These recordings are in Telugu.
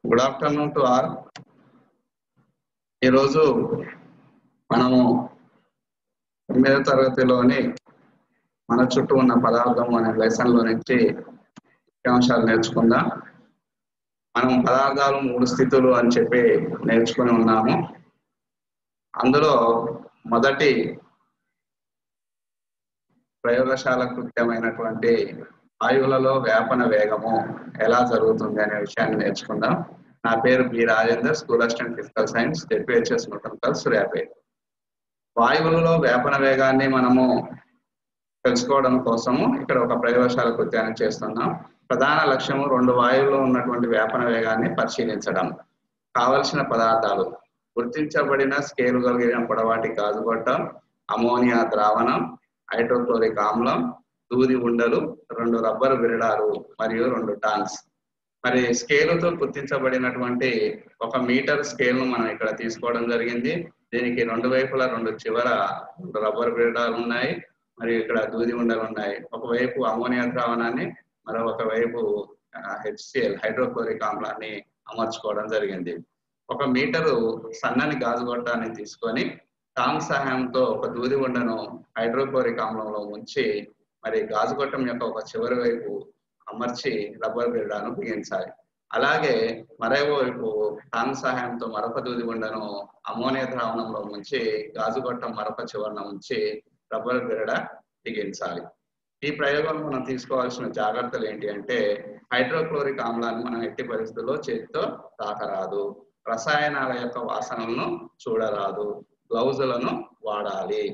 గుడ్ ఆఫ్టర్నూన్ టు ఆల్ ఈరోజు మనము తొమ్మిదవ తరగతిలోని మన చుట్టూ ఉన్న పదార్థం అనే లెసన్లో నుంచి ముఖ్యాంశాలు నేర్చుకుందాం మనం పదార్థాలు మూడు స్థితులు అని చెప్పి నేర్చుకుని ఉన్నాము అందులో మొదటి ప్రయోగశాల కృత్యమైనటువంటి వాయువులలో వ్యాపన వేగము ఎలా జరుగుతుంది అనే విషయాన్ని నేర్చుకుందాం నా పేరు B Rajender school assistant physical science ZPHS Nutankal Suryapet వాయువులలో వ్యాపన వేగాన్ని మనము తెలుసుకోవడం కోసము ఇక్కడ ఒక ప్రయోగశాల కృత్యాన్ని చేస్తున్నాం ప్రధాన లక్ష్యము రెండు వాయువులో ఉన్నటువంటి వ్యాపన వేగాన్ని పరిశీలించడం కావలసిన పదార్థాలు గుర్తించబడిన స్కేలు కలిగిన పొడవాటి గాజుగొట్టం అమోనియా ద్రావణం హైడ్రోక్లోరిక్ ఆమ్లం దూది ఉండలు రెండు రబ్బరు విరడాలు మరియు రెండు టాంక్స్ మరి స్కేలుతో గుర్తించబడినటువంటి ఒక మీటర్ స్కేల్ ను మనం ఇక్కడ తీసుకోవడం జరిగింది దీనికి రెండు వైపులా రెండు చివర రెండు రబ్బర్ విరడాలు ఉన్నాయి మరియు ఇక్కడ దూది ఉండలు ఉన్నాయి ఒకవైపు అమోనియా ద్రావణాన్ని మరొక వైపు హెచ్సిఎల్ హైడ్రోక్లోరిక్ ఆమ్లాన్ని అమర్చుకోవడం జరిగింది ఒక మీటరు సన్నని గాజు గొట్టాన్ని తీసుకొని టాంగ్ సహాయంతో ఒక దూది ఉండను హైడ్రోక్లోరిక్ ఆమ్లంలో ఉంచి మరి గాజు గొట్టం యొక్క ఒక చివరి వైపు అమర్చి రబ్బర్ బిర్డాను బిగించాలి అలాగే మరో వైపు టాంగ్ సహాయంతో మరొక దూది ఉండను అమోనియా ద్రావణంలో ఉంచి గాజు గొట్టం మరొక చివరన ఉంచి రబ్బర్ బిరడ బిగించాలి ఈ ప్రయోగంలో మనం తీసుకోవాల్సిన జాగ్రత్తలు ఏంటి అంటే హైడ్రోక్లోరిక్ ఆమ్లాన్ని మనం ఎట్టి పరిస్థితుల్లో చేతితో తాకరాదు రసాయనాల యొక్క వాసనలను చూడరాదు గ్లౌజులను వాడాలి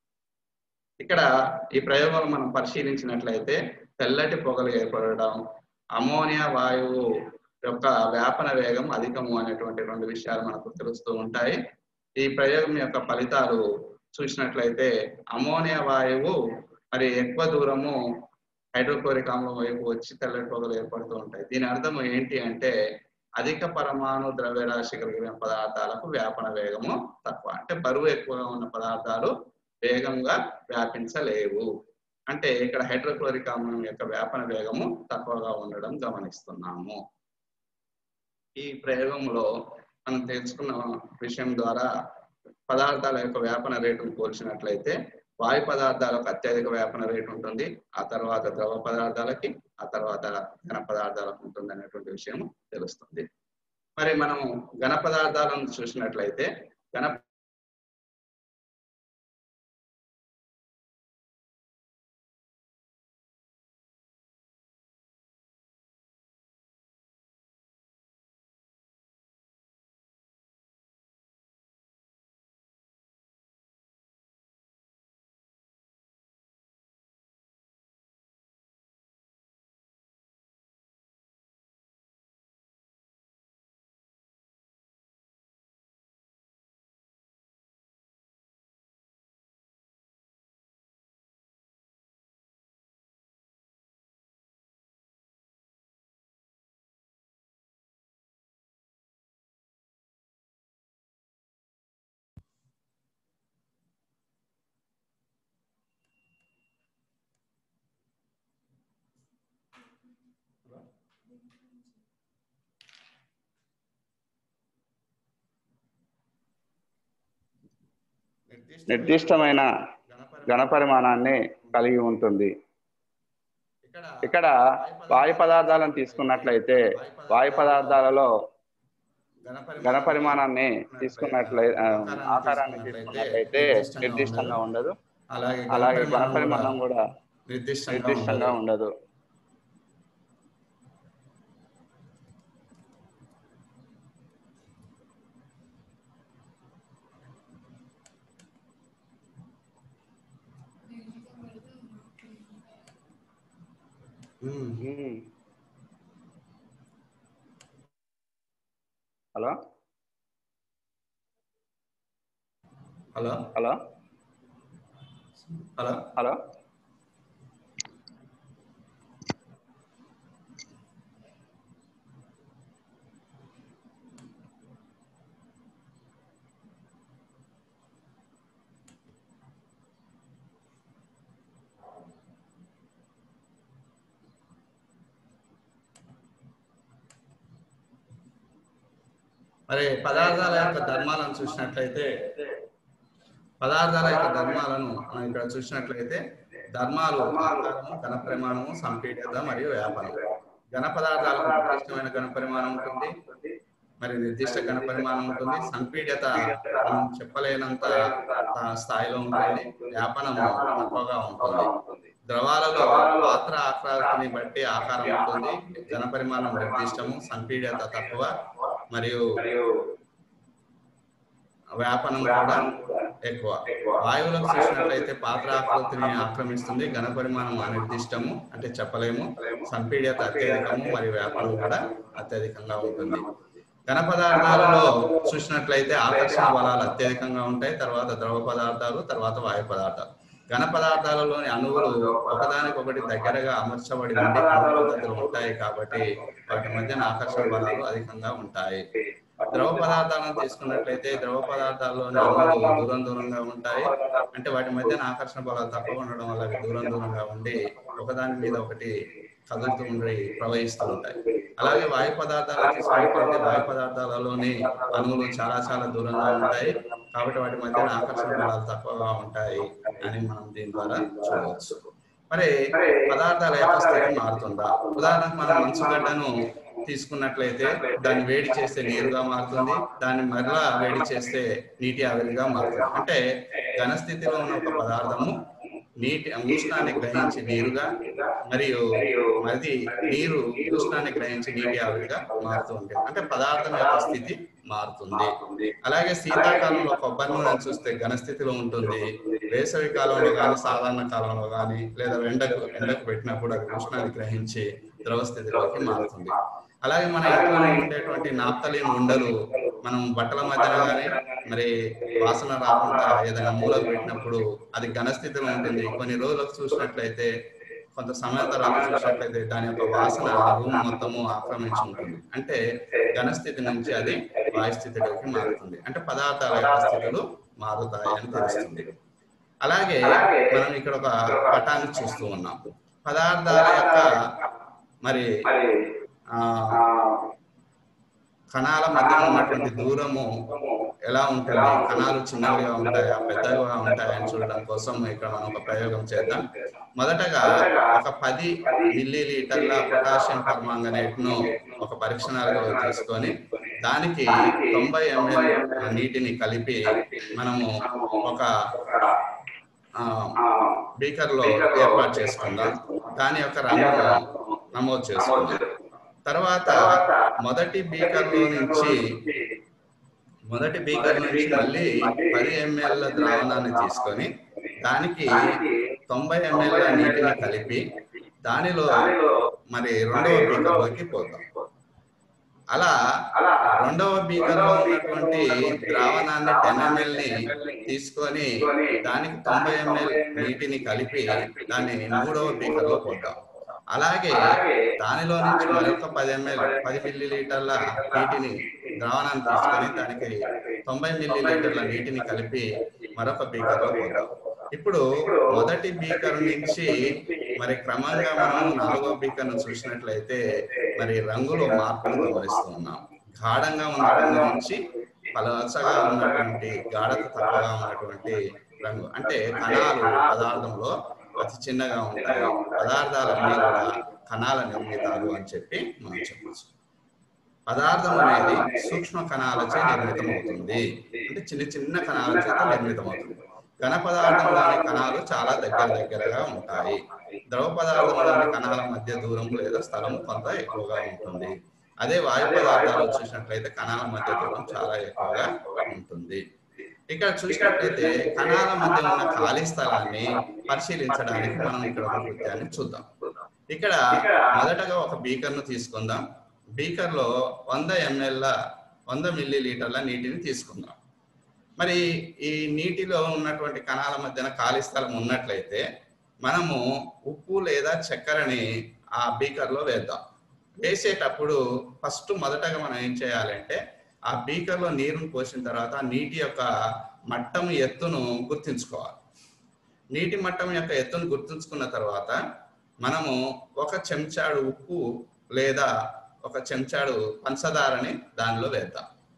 ఇక్కడ ఈ ప్రయోగం మనం పరిశీలించినట్లయితే తెల్లటి పొగలు ఏర్పడడం అమోనియా వాయువు యొక్క వ్యాపన వేగం అధికము అనేటువంటి రెండు విషయాలు మనకు తెలుస్తూ ఉంటాయి ఈ ప్రయోగం యొక్క ఫలితాలు చూసినట్లయితే అమోనియా వాయువు మరి ఎక్కువ దూరము హైడ్రోక్లోరిక్ ఆమ్లం వైపు వచ్చి తెల్లటి పొగలు ఏర్పడుతూ ఉంటాయి దీని అర్థం ఏంటి అంటే అధిక పరమాణు ద్రవ్యరాశి కలిగిన పదార్థాలకు వ్యాపన వేగము తక్కువ అంటే బరువు ఎక్కువగా ఉన్న పదార్థాలు వేగంగా వ్యాపించలేవు అంటే ఇక్కడ హైడ్రోక్లోరిక్ ఆమ్లం యొక్క వ్యాపన వేగము తక్కువగా ఉండడం గమనిస్తున్నాము ఈ ప్రయోగంలో మనం తెలుసుకున్న విషయం ద్వారా పదార్థాల యొక్క వ్యాపన రేటును పోల్చినట్లయితే వాయు పదార్థాలకు అత్యధిక వ్యాపన రేటు ఉంటుంది ఆ తర్వాత ద్రవ పదార్థాలకి ఆ తర్వాత ఘన పదార్థాలకు ఉంటుంది అనేటువంటి విషయం తెలుస్తుంది మరి మనం ఘన పదార్థాలను చూసినట్లయితే ఘన నిర్దిష్టమైన ఘనపరిమాణాన్ని కలిగి ఉంటుంది ఇక్కడ వాయు పదార్థాలను తీసుకున్నట్లయితే వాయు పదార్థాలలో ఘన పరిమాణాన్ని తీసుకున్నట్లయితే ఆకారాన్ని తీసుకున్నట్లయితే నిర్దిష్టంగా ఉండదు అలాగే ఘన పరిమాణం కూడా నిర్దిష్టంగా ఉండదు hello hello hello hello hello మరి పదార్థాల యొక్క ధర్మాలను చూసినట్లయితే పదార్థాల యొక్క ధర్మాలను మనం ఇక్కడ చూసినట్లయితే ధర్మాలు ఆకారము ఘన పరిమాణము సంపీడత మరియు వ్యాపనం ఘన పదార్థాలకు నిర్దిష్టమైన ఘన పరిమాణం ఉంటుంది మరి నిర్దిష్ట ఘన పరిమాణం ఉంటుంది సంపీడత మనం చెప్పలేనంత ఆ, స్థాయిలో ఉంటుంది వ్యాపనం తక్కువగా ఉంటుంది ద్రవాలలో పాత్ర ఆకారాన్ని బట్టి ఆకారం ఉంటుంది ఘన పరిమాణం నిర్దిష్టము సంపీడత తక్కువ మరియు వ్యాపనం కూడా ఎక్కువ వాయువులకు చూసినట్లయితే పాత్ర ఆకృతిని ఆక్రమిస్తుంది ఘన పరిమాణం అనిర్దిష్టము అంటే చెప్పలేము సంపీడత అత్యధికము మరియు వ్యాపనం కూడా అత్యధికంగా ఉంటుంది ఘన పదార్థాలలో చూసినట్లయితే ఆకర్షణ బలాలు అత్యధికంగా ఉంటాయి తర్వాత ద్రవ పదార్థాలు తర్వాత వాయు పదార్థాలు ఘన పదార్థాలలోని అణువులు ఒకదానికొకటి దగ్గరగా అమర్చబడి ఉండి పద్ధతులు ఉంటాయి కాబట్టి వాటి మధ్యన ఆకర్షణ బలాలు అధికంగా ఉంటాయి ద్రవ పదార్థాలను తీసుకున్నట్లయితే ద్రవ పదార్థాల్లోని అణువులు దూరం దూరంగా ఉంటాయి అంటే వాటి మధ్యన ఆకర్షణ బలాలు తక్కువ ఉండడం వల్ల అవి దూరం దూరంగా ఉండి ఒకదాని మీద ఒకటి కదులుతూ ఉండి ప్రవహిస్తూ ఉంటాయి అలాగే వాయు పదార్థాలు తీసుకున్నట్లయితే వాయు పదార్థాలలోని అణువులు చాలా చాలా దూరంగా ఉంటాయి కాబట్టి వాటి మధ్యన ఆకర్షణ బలాలు తక్కువగా ఉంటాయి అని మనం దీని ద్వారా చూడవచ్చు మరి పదార్థాల యొక్క స్థితి మారుతుందా ఉదాహరణకు మనం మంచుగడ్డను తీసుకున్నట్లయితే దాన్ని వేడి చేస్తే నీరుగా మారుతుంది దాన్ని మరలా వేడి చేస్తే నీటి ఆవిరిగా మారుతుంది అంటే ఘన స్థితిలో ఉన్న ఒక పదార్థము నీటి ఉష్ణాన్ని గ్రహించి నీరుగా మరియు మరి నీరు ఉష్ణాన్ని గ్రహించి నీటి ఆవిరిగా మారుతూ ఉంటుంది అంటే పదార్థం యొక్క స్థితి మారుతుంది అలాగే శీతాకాలంలో కొబ్బరి నూనె చూస్తే ఘన స్థితిలో ఉంటుంది వేసవి కాలంలో కానీ సాధారణ కాలంలో కానీ లేదా ఎండకు ఎండకు పెట్టినప్పుడు అది ఉష్ణాన్ని గ్రహించి ద్రవ స్థితిలోకి మారుతుంది అలాగే మన ఇంట్లో ఉండేటువంటి నాప్తలిన్ ఉండలు మనం బట్టల మధ్యన కానీ మరి వాసన రాకుండా ఏదైనా మూలకు పెట్టినప్పుడు అది ఘన స్థితిలో ఉంటుంది కొన్ని రోజులకు చూసినట్లయితే కొంత సమయం తర్వాత చూసినట్లయితే దాని యొక్క వాసన రూమ్ మొత్తము ఆక్రమించి ఉంటుంది అంటే ఘన స్థితి నుంచి అది వాయు స్థితిలోకి మారుతుంది అంటే పదార్థాల యొక్క స్థితులు మారుతాయి అని తెలుస్తుంది అలాగే మనం ఇక్కడ ఒక పటాన్ని చూస్తూ ఉన్నాం పదార్థాల యొక్క మరి ఆ కణాల మధ్య ఉన్నటువంటి దూరము ఎలా ఉంటుంది కణాలు చిన్నవిగా ఉంటాయా పెద్దగా ఉంటాయా అని చూడడం కోసం ఇక్కడ మనం ఒక ప్రయోగం చేద్దాం మొదటగా ఒక పది మిల్లీ లీటర్ల పొటాషియం పర్మాంగనేట్ ను ఒక పరీక్షణాలుగా తీసుకొని దానికి తొంభై ఎంఎల్ నీటిని కలిపి మనము ఒక బీకర్ లో ఏర్పాటు చేసుకుందాం దాని యొక్క రంగును నమోదు చేసుకుందాం తర్వాత మొదటి బీకర్ లో నుంచి మొదటి బీకర్ నుంచి మళ్ళీ పది ఎంఎల్ ద్రావణాన్ని తీసుకొని దానికి తొంభై ఎంఎల్ నీటిని కలిపి దానిలో మరి రెండవ బీకర్లోకి పోతాం అలా రెండవ బీకర్ లో ఉన్నటువంటి ద్రావణాన్ని టెన్ ఎంఎల్ ని తీసుకొని దానికి తొంభై ఎంఎల్ నీటిని కలిపి దాన్ని మూడవ బీకర్ లో పోతాం అలాగే దానిలో నుంచి మరొక పది ఎంఎల్ పది మిల్లీ లీటర్ల నీటిని ద్రావణాన్ని తీసుకొని దానికి తొంభై మిల్లీ లీటర్ల నీటిని కలిపి మరొక బీకర్ లో పోతాం ఇప్పుడు మొదటి బీకర్ నుంచి మరి క్రమంగా మనం నాలుగో బీకర్ ను చూసినట్లయితే మరి రంగులో మార్పును గమనిస్తూ ఉన్నాం గాఢంగా ఉన్న రంగు నుంచి పలచగా ఉన్నటువంటి గాఢత తక్కువగా ఉన్నటువంటి రంగు అంటే కణాలు పదార్థంలో అతి చిన్నగా ఉంటాయి పదార్థాలన్నీ కూడా కణాల నిర్మితాలు అని చెప్పి మనం చెప్పచ్చు పదార్థం అనేది సూక్ష్మ కణాలచే నిర్మితం అవుతుంది అంటే చిన్న చిన్న కణాల చేత నిర్మితం అవుతుంది ఘన పదార్థంలోని కణాలు చాలా దగ్గర దగ్గరగా ఉంటాయి ద్రవ పదార్థంలోని కణాల మధ్య దూరం లేదా స్థలం కొంత ఎక్కువగా ఉంటుంది అదే వాయు పదార్థాలు చూసినట్లయితే కణాల మధ్య దూరం చాలా ఎక్కువగా ఉంటుంది ఇక్కడ చూసినట్లయితే కణాల మధ్య ఉన్న ఖాళీ స్థలాన్ని పరిశీలించడానికి మనం ఇక్కడ ఒక నృత్యాన్ని చూద్దాం ఇక్కడ మొదటగా ఒక బీకర్ ను తీసుకుందాం బీకర్ లో వంద ఎంఎల్ వంద మిల్లీ లీటర్ల నీటిని తీసుకుందాం మరి ఈ నీటిలో ఉన్నటువంటి కణాల మధ్యన ఖాళీ స్థలం ఉన్నట్లయితే మనము ఉప్పు లేదా చక్కెరని ఆ బీకర్ లో వేద్దాం వేసేటప్పుడు ఫస్ట్ మొదటగా మనం ఏం చేయాలంటే ఆ బీకర్ లో నీరును పోసిన తర్వాత ఆ నీటి యొక్క మట్టం ఎత్తును గుర్తించుకోవాలి నీటి మట్టం యొక్క ఎత్తును గుర్తుంచుకున్న తర్వాత మనము ఒక చెంచాడు ఉప్పు లేదా ఒక చెంచాడు పంచదారని దానిలో వేద్దాం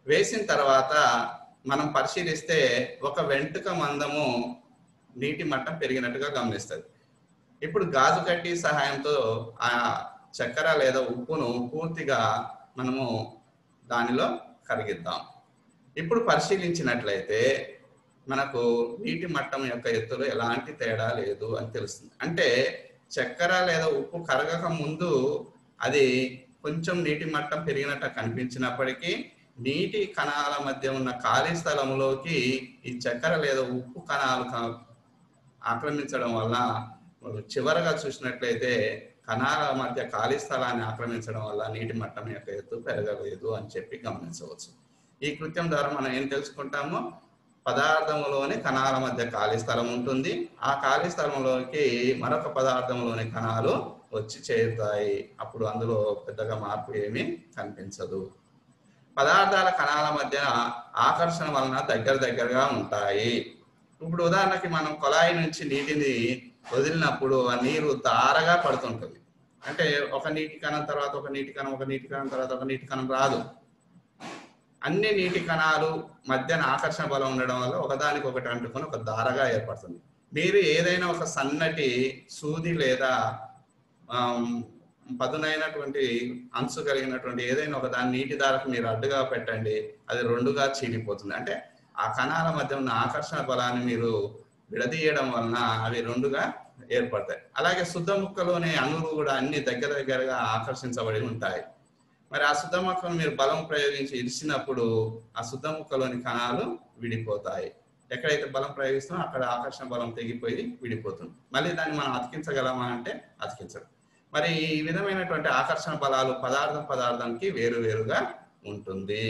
వేసిన తర్వాత మనం పరిశీలిస్తే ఒక వెంట్రుక మందము నీటి మట్టం పెరిగినట్టుగా గమనిస్తుంది ఇప్పుడు గాజు కడ్డీ సహాయంతో ఆ చక్కెర లేదా ఉప్పును పూర్తిగా మనము దానిలో కరిగిద్దాం ఇప్పుడు పరిశీలించినట్లయితే మనకు నీటి మట్టం యొక్క ఎత్తులో ఎలాంటి తేడా లేదు అని తెలుస్తుంది అంటే చక్కెర లేదా ఉప్పు కరగక ముందు అది కొంచెం నీటి మట్టం పెరిగినట్టు కనిపించినప్పటికీ నీటి కణాల మధ్య ఉన్న ఖాళీ స్థలంలోకి ఈ చక్కెర లేదా ఉప్పు కణాలు క- ఆక్రమించడం వల్ల చివరగా చూసినట్లయితే కణాల మధ్య ఖాళీ స్థలాన్ని ఆక్రమించడం వల్ల నీటి మట్టం యొక్క ఎత్తు పెరగలేదు అని చెప్పి గమనించవచ్చు ఈ కృత్యం ద్వారా మనం ఏం తెలుసుకుంటామో పదార్థంలోని కణాల మధ్య ఖాళీ స్థలం ఉంటుంది ఆ ఖాళీ స్థలంలోకి మరొక పదార్థంలోని కణాలు వచ్చి చేరుతాయి అప్పుడు అందులో పెద్దగా మార్పు ఏమీ కనిపించదు పదార్థాల కణాల మధ్య ఆకర్షణ వలన దగ్గర దగ్గరగా ఉంటాయి ఇప్పుడు ఉదాహరణకి మనం కొలాయి నుంచి నీటిని వదిలినప్పుడు ఆ నీరు దారగా పడుతుంటుంది అంటే ఒక నీటి కణం తర్వాత ఒక నీటి కణం ఒక నీటి కణం తర్వాత ఒక నీటి కణం రాదు అన్ని నీటి కణాలు మధ్యన ఆకర్షణ బలం ఉండడం వల్ల ఒకదానికి ఒకటి అంటుకొని ఒక దారగా ఏర్పడుతుంది మీరు ఏదైనా ఒక సన్నటి సూది లేదా ఆమ్, పదునైనటువంటి అంచు కలిగినటువంటి ఏదైనా ఒక దాని నీటి దారకు మీరు అడ్డుగా పెట్టండి అది రెండుగా చీలిపోతుంది అంటే ఆ కణాల మధ్య ఉన్న ఆకర్షణ బలాన్ని మీరు విడదీయడం వలన అవి రెండుగా ఏర్పడతాయి అలాగే శుద్ధ ముక్కలోని అణువులు కూడా అన్ని దగ్గర దగ్గరగా ఆకర్షించబడి ఉంటాయి మరి ఆ శుద్ధ ముక్కను మీరు బలం ప్రయోగించి ఇరిచినప్పుడు ఆ శుద్ధ ముక్కలోని కణాలు విడిపోతాయి ఎక్కడైతే బలం ప్రయోగిస్తామో అక్కడ ఆకర్షణ బలం తెగిపోయి విడిపోతుంది మళ్ళీ దాన్ని మనం అతికించగలమా అంటే అతికించడం మరి ఈ విధమైనటువంటి ఆకర్షణ బలాలు పదార్థం పదార్థానికి వేరు వేరుగా ఉంటుంది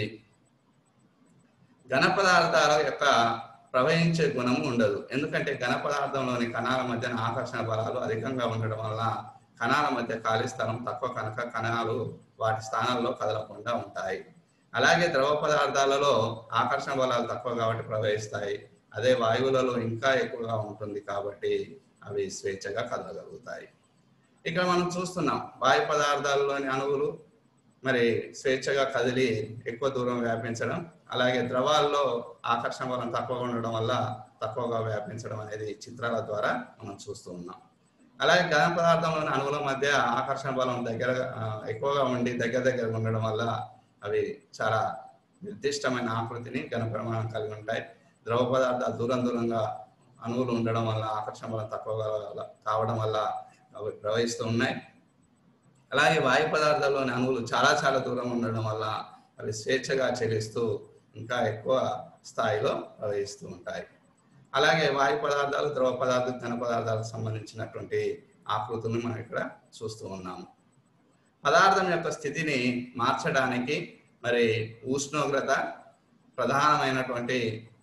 ఘన పదార్థాల యొక్క ప్రవహించే గుణము ఉండదు ఎందుకంటే ఘన పదార్థంలోని కణాల మధ్యన ఆకర్షణ బలాలు అధికంగా ఉండడం వల్ల కణాల మధ్య ఖాళీ స్థలం తక్కువ కనుక కణాలు వాటి స్థానాల్లో కదలకుండా ఉంటాయి అలాగే ద్రవ పదార్థాలలో ఆకర్షణ బలాలు తక్కువ కాబట్టి ప్రవహిస్తాయి అదే వాయువులలో ఇంకా ఎక్కువగా ఉంటుంది కాబట్టి అవి స్వేచ్ఛగా కదలగలుగుతాయి ఇక్కడ మనం చూస్తున్నాం వాయు పదార్థాలలోని అణువులు మరి స్వేచ్ఛగా కదిలి ఎక్కువ దూరం వ్యాపించడం అలాగే ద్రవాల్లో ఆకర్షణ బలం తక్కువగా ఉండడం వల్ల తక్కువగా వ్యాపించడం అనేది చిత్రాల ద్వారా మనం చూస్తూ ఉన్నాం అలాగే ఘన పదార్థంలోని అణువుల మధ్య ఆకర్షణ బలం దగ్గర ఎక్కువగా ఉండి దగ్గర దగ్గర ఉండడం వల్ల అవి చాలా నిర్దిష్టమైన ఆకృతిని ఘన ప్రమాణం కలిగి ఉంటాయి ద్రవ పదార్థాలు దూరం దూరంగా అణువులు ఉండడం వల్ల ఆకర్షణ బలం తక్కువగా కావడం వల్ల అవి ప్రవహిస్తూ ఉన్నాయి అలాగే వాయు పదార్థాల్లోని అణువులు చాలా చాలా దూరం ఉండడం వల్ల అవి స్వేచ్ఛగా చెల్లిస్తూ ఇంకా ఎక్కువ స్థాయిలో ప్రవహిస్తూ ఉంటాయి అలాగే వాయు పదార్థాలు ద్రవ పదార్థాలు ఘన పదార్థాలకు సంబంధించినటువంటి ఆకృతులను మనం ఇక్కడ చూస్తూ ఉన్నాము పదార్థం యొక్క స్థితిని మార్చడానికి మరి ఉష్ణోగ్రత ప్రధానమైనటువంటి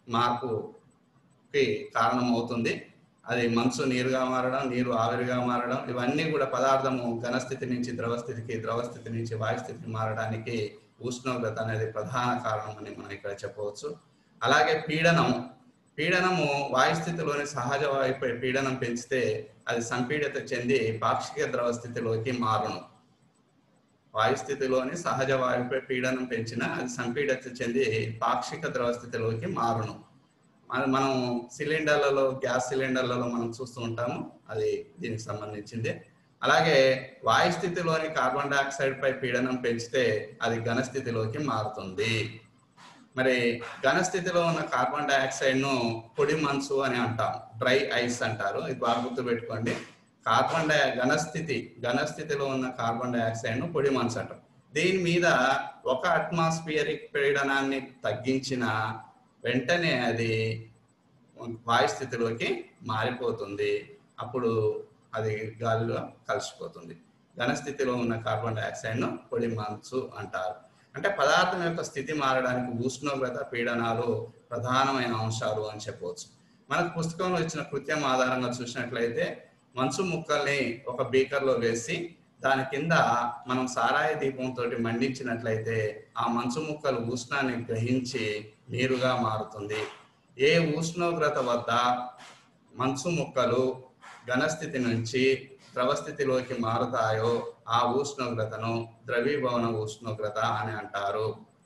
మార్పుకి కారణమవుతుంది అది మంచు నీరుగా మారడం నీరు ఆవిరిగా మారడం ఇవన్నీ కూడా పదార్థము ఘనస్థితి నుంచి ద్రవస్థితికి ద్రవస్థితి నుంచి వాయుస్థితికి మారడానికి ఉష్ణోగ్రత అనేది ప్రధాన కారణం అని మనం ఇక్కడ చెప్పవచ్చు అలాగే పీడనము పీడనము వాయుస్థితిలోని సహజ వాయుపై పీడనం పెంచితే అది సంపీడిత చెంది పాక్షిక ద్రవ స్థితిలోకి మారును వాయుస్థితిలోని సహజ వాయుపై పీడనం పెంచిన అది సంపీడిత చెంది పాక్షిక ద్రవ స్థితిలోకి మారును మన- మనం సిలిండర్లలో గ్యాస్ సిలిండర్లలో మనం చూస్తూ ఉంటాము అది దీనికి సంబంధించింది అలాగే వాయు స్థితిలోని కార్బన్ డైఆక్సైడ్ పై పీడనం పెంచితే అది ఘన స్థితిలోకి మారుతుంది మరి ఘన స్థితిలో ఉన్న కార్బన్ డైఆక్సైడ్ ను పొడి మంచు అని అంటాం డ్రై ఐస్ అంటారు ఇది బాగా గుర్తుపెట్టుకోండి కార్బన్ డై ఘనస్థితి ఘనస్థితిలో ఉన్న కార్బన్ డైఆక్సైడ్ ను పొడి మంచు అంటాం దీని మీద ఒక అట్మాస్ఫియరిక్ పీడనాన్ని తగ్గించిన వెంటనే అది వాయు స్థితిలోకి మారిపోతుంది అప్పుడు అది గాలిలో కలిసిపోతుంది ఘనస్థితిలో ఉన్న కార్బన్ డైఆక్సైడ్ ను పొడి మంచు అంటారు అంటే పదార్థం యొక్క స్థితి మారడానికి ఉష్ణోగ్రత పీడనాలు ప్రధానమైన అంశాలు అని చెప్పవచ్చు మనకు పుస్తకంలో ఇచ్చిన కృత్యం ఆధారంగా చూసినట్లయితే మంచు ముక్కల్ని ఒక బీకర్లో వేసి దాని కింద మనం సారాయి దీపంతో మండించినట్లయితే ఆ మంచు ముక్కలు ఉష్ణాన్ని గ్రహించి నీరుగా మారుతుంది ఏ ఉష్ణోగ్రత వద్ద మంచు ముక్కలు ఘనస్థితి నుంచి ద్రవస్థితిలోకి మారుతాయో ఆ ఉష్ణోగ్రతను ద్రవీభవన ఉష్ణోగ్రత అని అంటారు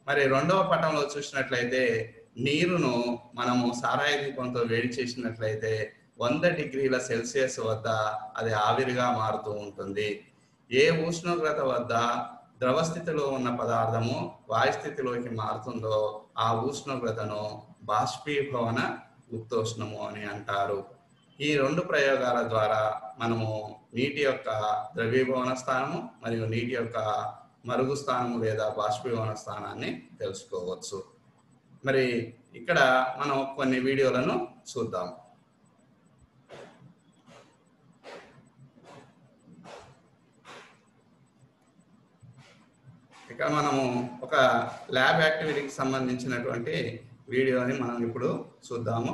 మరి రెండవ పటంలో చూసినట్లయితే నీరును మనము సారాయి దీపంతో వేడి చేసినట్లయితే వంద డిగ్రీల సెల్సియస్ వద్ద అది ఆవిరిగా మారుతూ ఉంటుంది ఏ ఉష్ణోగ్రత వద్ద ద్రవ స్థితిలో ఉన్న పదార్థము వాయు స్థితిలోకి మారుతుందో ఆ ఉష్ణోగ్రతను బాష్పీభవన గుప్తోష్ణము అని అంటారు ఈ రెండు ప్రయోగాల ద్వారా మనము నీటి యొక్క ద్రవీభవన స్థానము మరియు నీటి యొక్క మరుగు స్థానము లేదా బాష్పీభవన స్థానాన్ని తెలుసుకోవచ్చు మరి ఇక్కడ మనం కొన్ని వీడియోలను చూద్దాం ఇక్కడ మనము ఒక ల్యాబ్ యాక్టివిటీకి సంబంధించినటువంటి వీడియోని మనం ఇప్పుడు చూద్దాము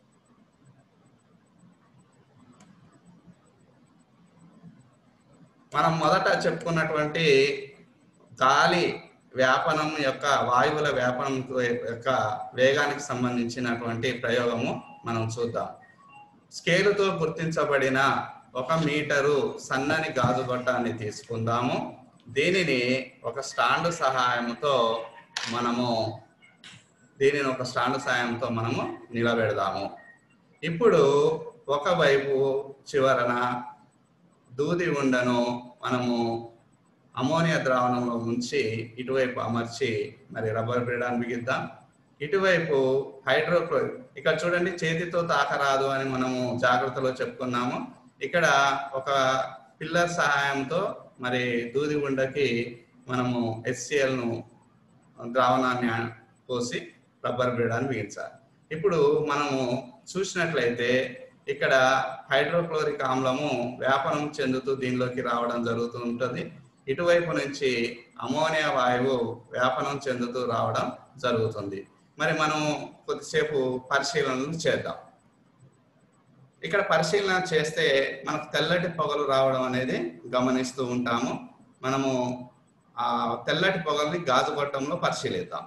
మనం మొదట చెప్పుకున్నటువంటి గాలి వ్యాపనం యొక్క వాయువుల వ్యాపనం యొక్క వేగానికి సంబంధించినటువంటి ప్రయోగము మనం చూద్దాం స్కేలుతో గుర్తించబడిన ఒక మీటరు సన్నని గాజు గొట్టాన్ని తీసుకుందాము దీనిని ఒక స్టాండ్ సహాయంతో మనము దీనిని ఒక స్టాండ్ సహాయంతో మనము నిలబెడదాము ఇప్పుడు ఒకవైపు చివరన దూది ఉండను మనము అమోనియా ద్రావణంలో ఉంచి ఇటువైపు అమర్చి మరి రబ్బర్ బ్రీడాన్ని బిగిద్దాం ఇటువైపు హైడ్రోక్లోరిక్ ఇక్కడ చూడండి చేతితో తాకరాదు అని మనము జాగ్రత్తలో చెప్పుకున్నాము ఇక్కడ ఒక పిల్లర్ సహాయంతో మరి దూది ఉండకి మనము HCl ను ద్రావణాన్ని పోసి రబ్బర్ బ్రీడాన్ని బిగించాలి ఇప్పుడు మనము చూసినట్లయితే ఇక్కడ హైడ్రోక్లోరిక్ ఆమ్లము వ్యాపనం చెందుతూ దీనిలోకి రావడం జరుగుతూ ఉంటుంది ఇటువైపు నుంచి అమోనియా వాయువు వ్యాపనం చెందుతూ రావడం జరుగుతుంది మరి మనం కొద్దిసేపు పరిశీలనలు చేద్దాం ఇక్కడ పరిశీలన చేస్తే మనకు తెల్లటి పొగలు రావడం అనేది గమనిస్తూ ఉంటాము మనము ఆ తెల్లటి పొగల్ని గాజు గొట్టంలో పరిశీలిద్దాం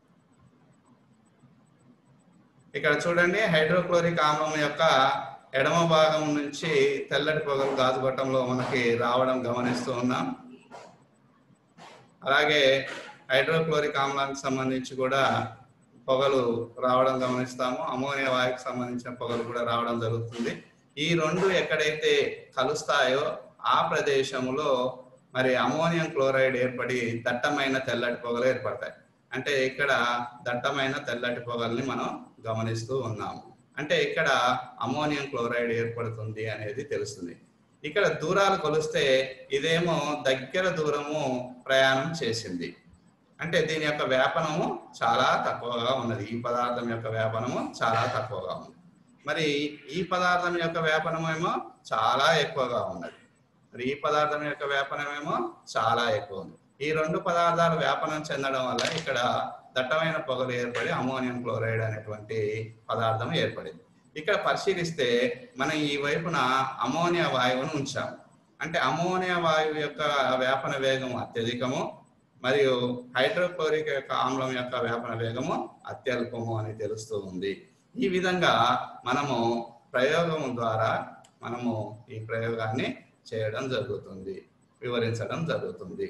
ఇక్కడ చూడండి హైడ్రోక్లోరిక్ ఆమ్లం యొక్క ఎడమ భాగం నుంచి తెల్లటి పొగలు గాజు గొట్టంలో మనకి రావడం గమనిస్తూ ఉన్నాం అలాగే హైడ్రోక్లోరిక్ ఆమ్లానికి సంబంధించి కూడా పొగలు రావడం గమనిస్తాము అమోనియా వాయుకు సంబంధించిన పొగలు కూడా రావడం జరుగుతుంది ఈ రెండు ఎక్కడైతే కలుస్తాయో ఆ ప్రదేశంలో మరి అమోనియం క్లోరైడ్ ఏర్పడి దట్టమైన తెల్లటి పొగలు ఏర్పడతాయి అంటే ఇక్కడ దట్టమైన తెల్లటి పొగల్ని మనం గమనిస్తూ ఉన్నాము అంటే ఇక్కడ అమోనియం క్లోరైడ్ ఏర్పడుతుంది అనేది తెలుస్తుంది ఇక్కడ దూరాలు కొలిస్తే ఇదేమో దగ్గర దూరము ప్రయాణం చేసింది అంటే దీని యొక్క వ్యాపనము చాలా తక్కువగా ఉన్నది ఈ పదార్థం యొక్క వ్యాపనము చాలా తక్కువగా ఉంది మరి ఈ పదార్థం యొక్క వ్యాపనం ఏమో చాలా ఎక్కువగా ఉన్నది మరి ఈ పదార్థం యొక్క వ్యాపనం ఏమో చాలా ఎక్కువ ఉంది ఈ రెండు పదార్థాలు వ్యాపనం చెందడం వల్ల ఇక్కడ దట్టమైన పొగలు ఏర్పడి అమోనియం క్లోరైడ్ అనేటువంటి పదార్థం ఏర్పడింది ఇక్కడ పరిశీలిస్తే మనం ఈ వైపున అమోనియా వాయువును ఉంచాము అంటే అమోనియా వాయువు యొక్క వ్యాపన వేగం అత్యధికము మరియు హైడ్రోక్లోరిక్ యొక్క ఆమ్లం యొక్క వ్యాపన వేగము అత్యల్పము అని తెలుస్తూ ఉంది ఈ విధంగా మనము ప్రయోగం ద్వారా మనము ఈ ప్రయోగాన్ని చేయడం జరుగుతుంది వివరించడం జరుగుతుంది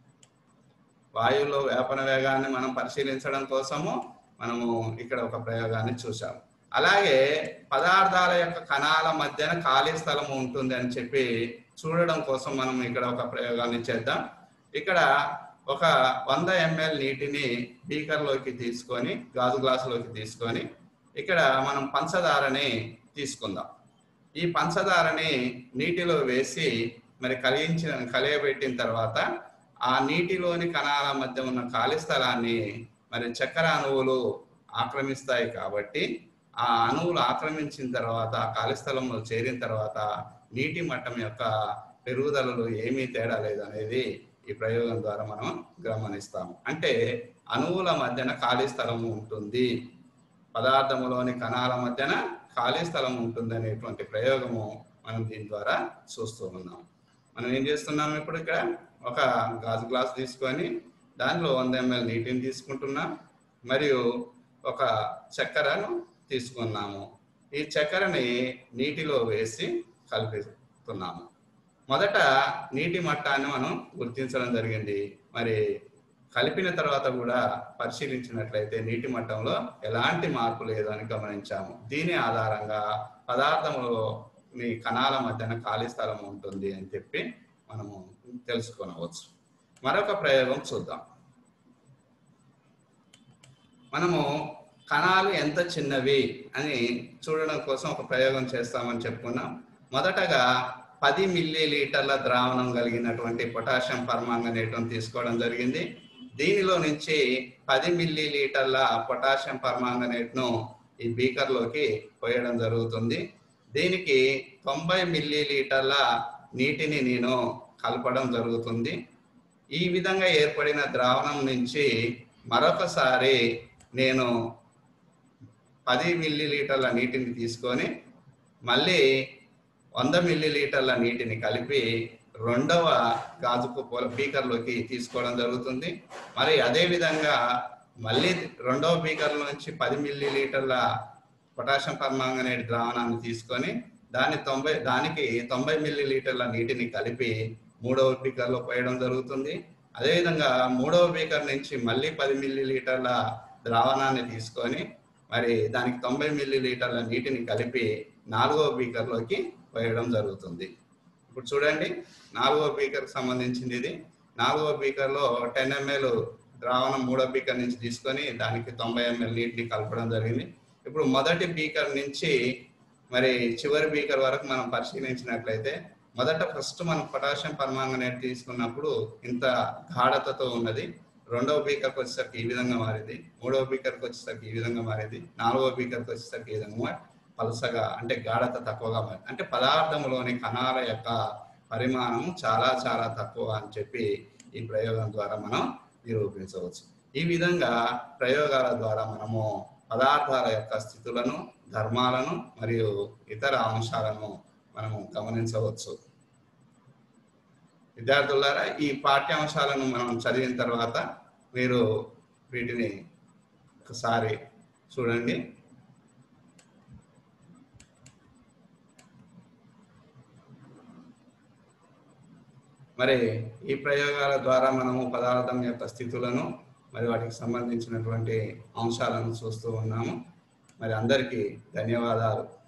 వాయువులో వ్యాపన వేగాన్ని మనం పరిశీలించడం కోసము మనము ఇక్కడ ఒక ప్రయోగాన్ని చూసాము అలాగే పదార్థాల యొక్క కణాల మధ్యన ఖాళీ స్థలం ఉంటుంది అని చెప్పి చూడడం కోసం మనం ఇక్కడ ఒక ప్రయోగాన్ని చేద్దాం ఇక్కడ ఒక వంద ఎంఎల్ నీటిని బీకర్లోకి తీసుకొని గాజు గ్లాసులోకి తీసుకొని ఇక్కడ మనం పంచదారని తీసుకుందాం ఈ పంచదారని నీటిలో వేసి మరి కలిగించిన కలియబెట్టిన తర్వాత ఆ నీటిలోని కణాల మధ్య ఉన్న ఖాళీ స్థలాన్ని మరి చక్కెర అణువులు ఆక్రమిస్తాయి కాబట్టి ఆ అణువులు ఆక్రమించిన తర్వాత ఆ ఖాళీ స్థలంలో చేరిన తర్వాత నీటి మట్టం యొక్క పెరుగుదలలో ఏమీ తేడా లేదు అనేది ఈ ప్రయోగం ద్వారా మనం గమనిస్తాము అంటే అణువుల మధ్యన ఖాళీ స్థలం ఉంటుంది పదార్థములోని కణాల మధ్యన ఖాళీ స్థలం ఉంటుంది అనేటువంటి ప్రయోగము మనం దీని ద్వారా చూస్తూ ఉన్నాం మనం ఏం చేస్తున్నాం ఇప్పుడు ఇక్కడ ఒక గాజు గ్లాస్ తీసుకొని దానిలో వంద ఎంఎల్ నీటిని తీసుకుంటున్నాం మరియు ఒక చక్కెరను తీసుకున్నాము ఈ చక్కెరని నీటిలో వేసి కలిపిస్తున్నాము మొదట నీటి మట్టాన్ని మనం గుర్తించడం జరిగింది మరి కలిపిన తర్వాత కూడా పరిశీలించినట్లయితే నీటి మట్టంలో ఎలాంటి మార్పు లేదు అని గమనించాము దీని ఆధారంగా పదార్థంలో మీ కణాల మధ్యన ఖాళీ స్థలం ఉంటుంది అని చెప్పి మనము తెలుసుకొనవచ్చు మరొక ప్రయోగం చూద్దాం మనము కణాలు ఎంత చిన్నవి అని చూడడం కోసం ఒక ప్రయోగం చేస్తామని చెప్పుకున్నాం మొదటగా పది మిల్లీ లీటర్ల ద్రావణం కలిగినటువంటి పొటాషియం పర్మాంగనేటం తీసుకోవడం జరిగింది దీనిలో నుంచి పది మిల్లీ లీటర్ల పొటాషియం పర్మాంగనేట్ను ఈ బీకర్లోకి పోయడం జరుగుతుంది దీనికి తొంభై మిల్లీ లీటర్ల నీటిని నేను కలపడం జరుగుతుంది ఈ విధంగా ఏర్పడిన ద్రావణం నుంచి మరొకసారి నేను పది మిల్లీ లీటర్ల నీటిని తీసుకొని మళ్ళీ వంద మిల్లీ లీటర్ల నీటిని కలిపి రెండవ గాజుపు పూల బీకర్లోకి తీసుకోవడం జరుగుతుంది మరి అదే విధంగా మళ్ళీ రెండవ బీకర్ నుంచి పది మిల్లీ లీటర్ల పొటాషియం పర్మాంగనేట్ ద్రావణాన్ని తీసుకొని దాన్ని తొంభై దానికి తొంభై మిల్లీ లీటర్ల నీటిని కలిపి మూడవ బీకర్లో పోయడం జరుగుతుంది అదేవిధంగా మూడవ బీకర్ నుంచి మళ్ళీ పది మిల్లీ లీటర్ల ద్రావణాన్ని తీసుకొని మరి దానికి తొంభై మిల్లీ లీటర్ల నీటిని కలిపి నాలుగవ బీకర్లోకి పోయడం జరుగుతుంది ఇప్పుడు చూడండి నాలుగవ బీకర్కి సంబంధించింది ఇది నాలుగవ బీకర్లో టెన్ ఎంఎల్ ద్రావణం మూడో బీకర్ నుంచి తీసుకొని దానికి తొంభై ఎంఎల్ నీటిని కలపడం జరిగింది ఇప్పుడు మొదటి బీకర్ నుంచి మరి చివరి బీకర్ వరకు మనం పరిశీలించినట్లయితే మొదట ఫస్ట్ మనం పొటాషియం పర్మాంగనేట్ తీసుకున్నప్పుడు ఇంత గాఢతతో ఉన్నది రెండవ బీకర్కి వచ్చేసరికి ఈ విధంగా మారింది మూడవ బీకర్కి వచ్చేసరికి ఈ విధంగా మారింది నాలుగవ బీకర్కి వచ్చేసరికి ఈ విధంగా మారి పలసగా అంటే గాఢత తక్కువగా మారింది అంటే పదార్థంలోని కణాల యొక్క పరిమాణం చాలా చాలా తక్కువ అని చెప్పి ఈ ప్రయోగం ద్వారా మనం నిరూపించవచ్చు ఈ విధంగా ప్రయోగాల ద్వారా మనము పదార్థాల యొక్క స్థితులను ధర్మాలను మరియు ఇతర అంశాలను మనము గమనించవచ్చు విద్యార్థులారా ఈ పాఠ్యాంశాలను మనం చదివిన తర్వాత మీరు వీటిని ఒకసారి చూడండి మరి ఈ ప్రయోగాల ద్వారా మనము పదార్థం యొక్క స్థితులను మరి వాటికి సంబంధించినటువంటి అంశాలను చూస్తూ ఉన్నాము మరి అందరికీ ధన్యవాదాలు